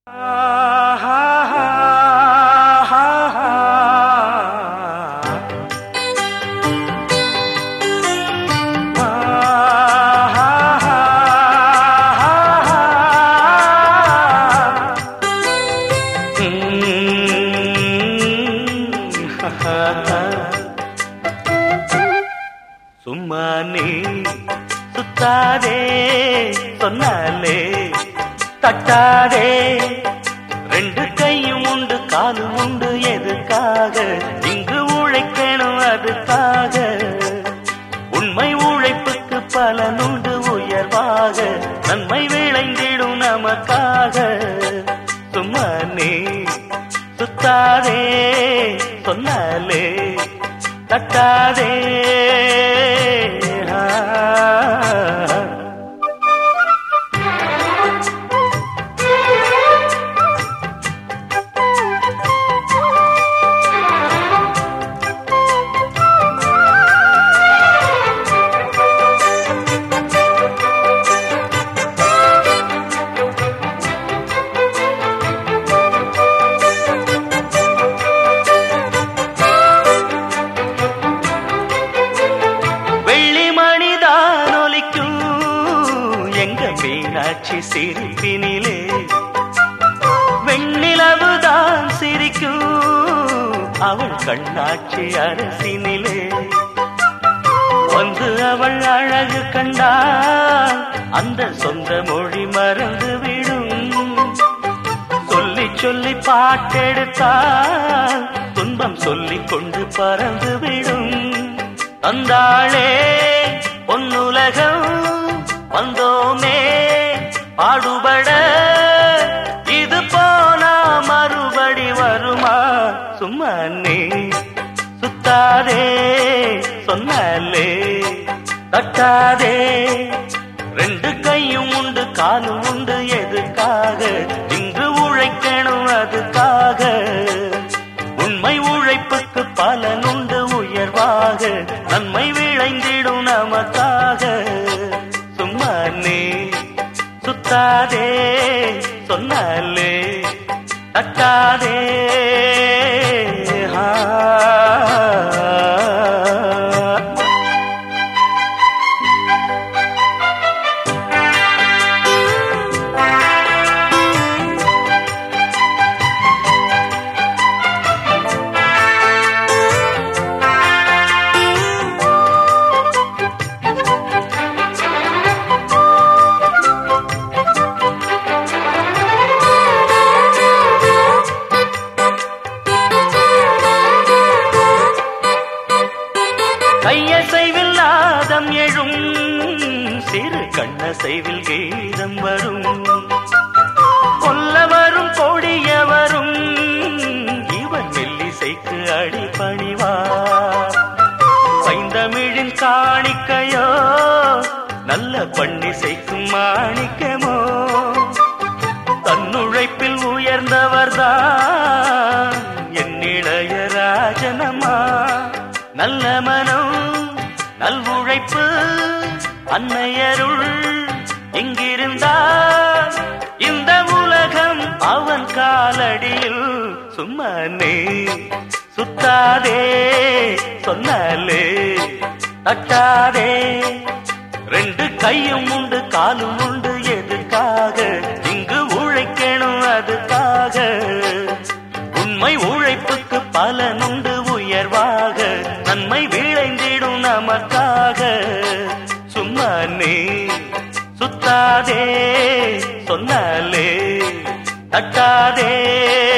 சும்மா நீ சுத்தாதே சொன்னாலே தட்டாதே ரெண்டு கையும் உண்டு காலும் உண்டு எதுக்காக இங்கு உழைக்கணும் அதுக்காக உண்மை உழைப்புக்கு பலனுண்டு உயர்வாக நன்மை விளைந்திடும் நமக்காக சும்மா நீ சுத்தாதே சொன்னாலே தட்டாதே ஆ. வெள்ளி மணிதான் ஒலிக்கும் எங்க மீனாட்சி சிரிப்பினிலே வெண்ணிலவுதான் சிரிக்கும் அவள் கண்ணாட்சி அரசினிலே வந்து அவள் அழகு கண்டால் அந்த சொந்த மொழி மறந்து விடும் சொல்லி சொல்லி பாட்டெடுத்தால் துன்பம் சொல்லிக் கொண்டு பறந்து விடும் தந்தாளே பொன்னுலகம் வந்தோமே பாடுபட இது போனா மறுபடி வருமா சும்மா நீ சுத்தாதே சொன்னாலே தட்டாதே ரெண்டு கையும் உண்டு காலும் உண்டு எதுக்காக இங்கு உழைக்கணும் அதுக்காக உண்மை உழைப்புக்கு பலனுண்டு உயர்வாக நன்மை விளைந்திடும் நமக்காக சும்மா நீ சுத்தாதே சொன்னாலே தட்டாதே ஆ. கையசைவில் நாதம் எழும் சிறு கண்ணசைவில் கீதம் வரும் கொல்ல வரும் கொடிய வரும் இவன் மெல்லிசைக்கு அடி பணிவார் பைந்தமிழின் காணிக்கையோ நல்ல பண்ணிசைக்கும் மாணிக்கமோ தன்னுழைப்பில் உயர்ந்தவர்தான் என் இளைய ராஜனம்மா நல்ல மனம் நல்வுழைப்பு அன்னையருள் எங்கிருந்தால் இந்த உலகம் அவன் காலடியில் சும்மா நீ சுத்தாதே சொன்னாலே தட்டாதே ரெண்டு கையும் உண்டு காலும் உண்டு எதுக்காக இங்கு உழைக்கணும் அதுக்காக உண்மை உழைப்புக்கு பலனுண்டு உயர்வாக நன்மை விளைந்திடும் நமக்காக சும்மா நீ சுத்தாதே சொன்னாலே தட்டாதே